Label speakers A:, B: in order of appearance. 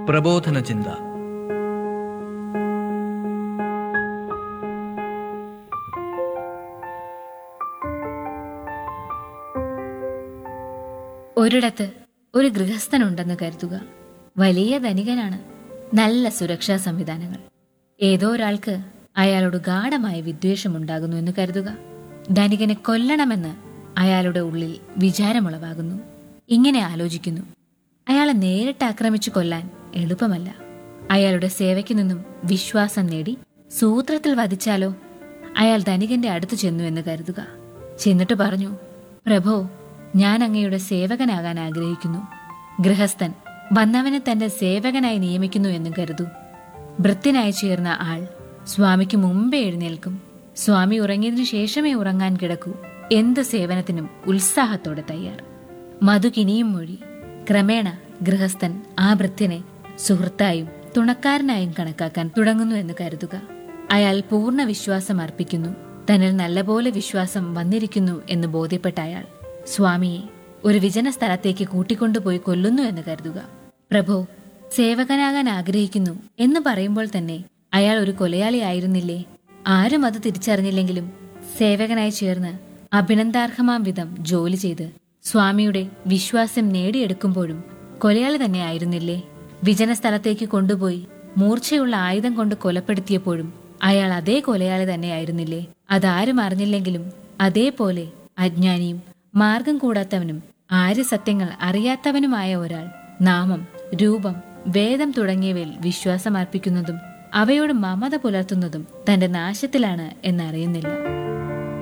A: പ്രബോധന ചിന്ത
B: ഒരിടത്ത് ഒരു ഗൃഹസ്ഥനുണ്ടെന്ന് കരുതുക വലിയ ധനികനാണ് നല്ല സുരക്ഷാ സംവിധാനങ്ങൾ ഏതോ ഒരാൾക്ക് അയാളോട് ഗാഠമായ വിദ്വേഷമുണ്ടാകുന്നു എന്ന് കരുതുക ധനികനെ കൊല്ലണമെന്ന് അയാളുടെ ഉള്ളിൽ വിചാരമുളവാകുന്നു ഇങ്ങനെ ആലോചിക്കുന്നു അയാളെ നേരിട്ട് ആക്രമിച്ചു കൊല്ലാൻ എളുപ്പമല്ല അയാളുടെ സേവയ്ക്കു നിന്നും വിശ്വാസം നേടി സൂത്രത്തിൽ വധിച്ചാലോ അയാൾ ധനികന്റെ അടുത്ത് ചെന്നു എന്ന് കരുതുക ചെന്നിട്ട് പറഞ്ഞു പ്രഭോ ഞാൻ അങ്ങയുടെ സേവകനാകാൻ ആഗ്രഹിക്കുന്നു ഗൃഹസ്ഥൻ വന്നവനെ തന്റെ സേവകനായി നിയമിക്കുന്നു എന്ന് കരുതൂ ഭൃത്യനായി ചേർന്ന ആൾ സ്വാമിക്ക് മുമ്പേ എഴുന്നേൽക്കും സ്വാമി ഉറങ്ങിയതിനു ശേഷമേ ഉറങ്ങാൻ കിടക്കൂ എന്ത് സേവനത്തിനും ഉത്സാഹത്തോടെ തയ്യാർ മധുകിനിയും മൊഴി ക്രമേണ ഗൃഹസ്ഥൻ ആ ഭൃത്യനെ സുഹൃത്തായും തുണക്കാരനായും കണക്കാക്കാൻ തുടങ്ങുന്നു എന്ന് കരുതുക അയാൾ പൂർണ്ണ വിശ്വാസം അർപ്പിക്കുന്നു തന്നിൽ നല്ലപോലെ വിശ്വാസം വന്നിരിക്കുന്നു എന്ന് ബോധ്യപ്പെട്ട അയാൾ സ്വാമിയെ ഒരു വിജന സ്ഥലത്തേക്ക് കൂട്ടിക്കൊണ്ടുപോയി കൊല്ലുന്നു എന്ന് കരുതുക പ്രഭു സേവകനാകാൻ ആഗ്രഹിക്കുന്നു എന്ന് പറയുമ്പോൾ തന്നെ അയാൾ ഒരു കൊലയാളിയായിരുന്നില്ലേ ആരും അത് തിരിച്ചറിഞ്ഞില്ലെങ്കിലും സേവകനായി ചേർന്ന് അഭിനന്ദാർഹമാം വിധം ജോലി ചെയ്ത് സ്വാമിയുടെ വിശ്വാസം നേടിയെടുക്കുമ്പോഴും കൊലയാളി തന്നെ ആയിരുന്നില്ലേ വിജന സ്ഥലത്തേക്ക് കൊണ്ടുപോയി മൂർച്ചയുള്ള ആയുധം കൊണ്ട് കൊലപ്പെടുത്തിയപ്പോഴും അയാൾ അതേ കൊലയാളി തന്നെയായിരുന്നില്ലേ അതാരും അറിഞ്ഞില്ലെങ്കിലും അതേപോലെ അജ്ഞാനിയും മാർഗം കൂടാത്തവനും ആര്യസത്യങ്ങൾ അറിയാത്തവനുമായ ഒരാൾ നാമം രൂപം വേദം തുടങ്ങിയവയിൽ വിശ്വാസം അർപ്പിക്കുന്നതും അവയോട് മമത പുലർത്തുന്നതും തന്റെ നാശത്തിലാണ് എന്നറിയുന്നില്ല